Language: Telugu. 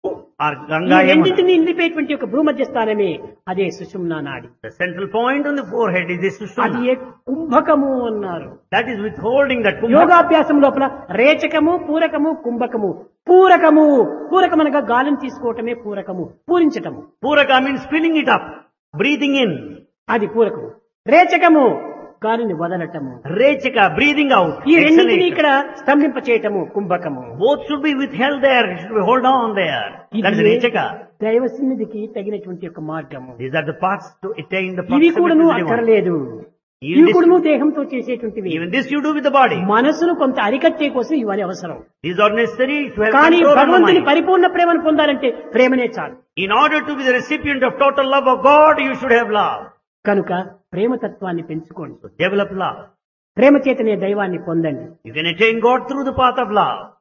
or ఈ Ganga Yamuna. రెండింటిని నిలిపేటువంటి ఒక భూమధ్య స్థానమే అదే సుషుమ్నా నాడి The central point on the forehead is this అది Sushumna. ఏ కుంభకము అన్నారు That is withholding that kumbhaka. యోగాభ్యాసం లోపల రేచకము పూరకము కుంభకము పూరకము పూరకం అనగా గాలిని తీసుకోవటమే పూరకము పూరించటము Puraka means filling it up, breathing in. అది పూరకము రేచకము గాలిని వదలటము Rechaka, breathing out. ఈ రెండింటిని exhalation. ఇక్కడ స్తంభింప చేయటము కుంభకము Both should be withheld there. It should be hold on there. That is ఇది Rechaka. దైవ సన్నిధికి తగినటువంటి ఒక మార్గము These are the paths to attain the ఇవి proximity కూడాను to the divine. అక్కర్లేదు Even ఇవి this- కూడాను దేహంతో చేసేటువంటివి Even this you do with the body. మనసును కొంత అరికట్టే కోసం ఇవన్నీ అవసరం These are necessary to have కానీ control on the భగవంతుని mind. పరిపూర్ణ ప్రేమను పొందాలంటే ప్రేమనే చాలు In order to be the recipient of total love of God, you should have love. కనుక ప్రేమతత్వాన్ని పెంచుకోండి So develop love. ప్రేమ చేతనే దైవాన్ని పొందండి You can attain God through the path of love.